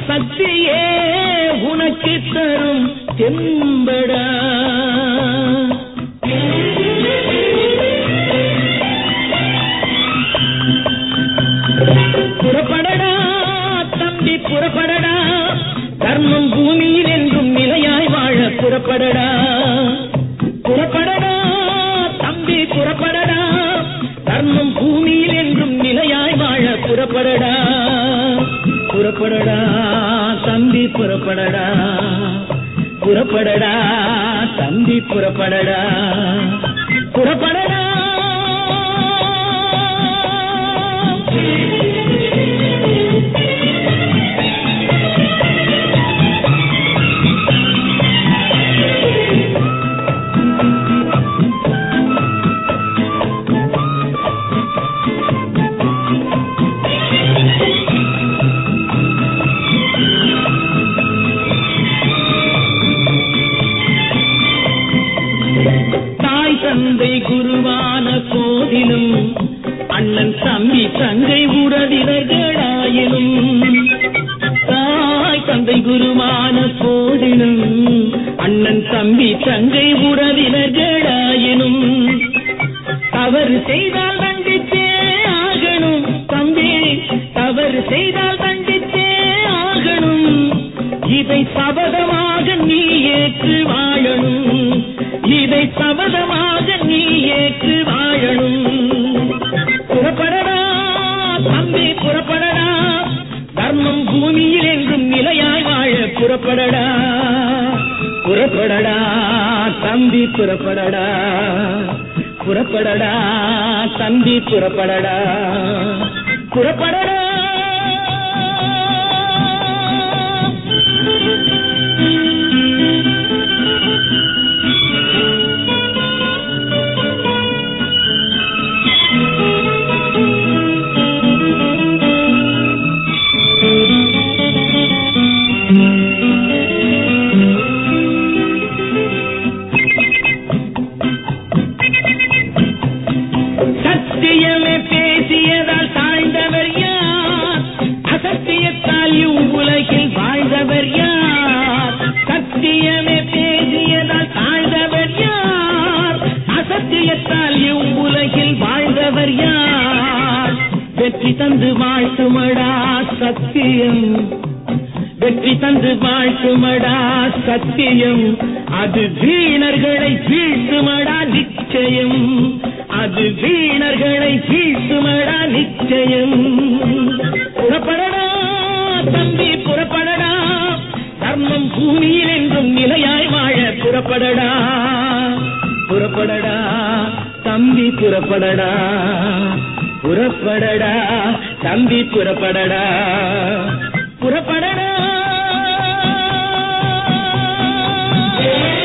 சக்தியே உனக்கு தரும் தெம்படா புறப்படடா தம்பி புறப்படடா தர்மம் பூமியில் என்றும் நிலையாய் வாழ புறப்படடா புறப்படடா தம்பி புறப்படடா தர்மம் பூமியில் என்றும் நிலையாய் வாழ புறப்படடா புறப்படடா தம்பி புறப்படடா புறப்படடா தம்பி புறப்படடா புறப்படடா தாய் தந்தை குருவான போதிலும் அண்ணன் தம்பி தங்கை உறவினர்களாயினும் தாய் தந்தை குருவான போதிலும் அண்ணன் தம்பி தங்கை உறவினர்களாயினும் தவறு செய்தால் தண்டித்தே ஆகணும் தம்பி தவறு செய்தால் தண்டித்தே ஆகணும் இதை சபதமாக நீ ஏற்று வாழணும் இதை சபதமாக நீ ஏற்று வாழணும் புறப்படடா தம்பி புறப்படடா தர்மம் பூமியில் என்றும் நிலையாய் வாழ புறப்படடா புறப்படடா தம்பி புறப்படடா புறப்படடா தம்பி புறப்படடா புறப்படடா சத்தியமே பேசியதால் தாழ்ந்தவர் யார் அசத்தியத்தால் இவ்வுலகில் வாழ்ந்தவர் யார் சத்தியமே பேசியதால் தாழ்ந்தவர் யார் அசத்தியத்தால் இவ்வுலகில் வாழ்ந்தவர் யார் வெற்றி தந்து வாழ்த்துமடா சத்தியம் வெற்றி தந்து வாழ்த்துமடா சத்தியம் அது வீணர்களை வீழ்த்துமடா நிச்சயம் அது வீணர்களை வீழ்த்துமடா நிச்சயம் புறப்படடா தம்பி புறப்படடா தர்மம் பூமியில் என்றும் நிலையாய் வாழ புறப்படடா புறப்படடா தம்பி புறப்படடா புறப்படடா தம்பி புறப்படடா புறப்படடா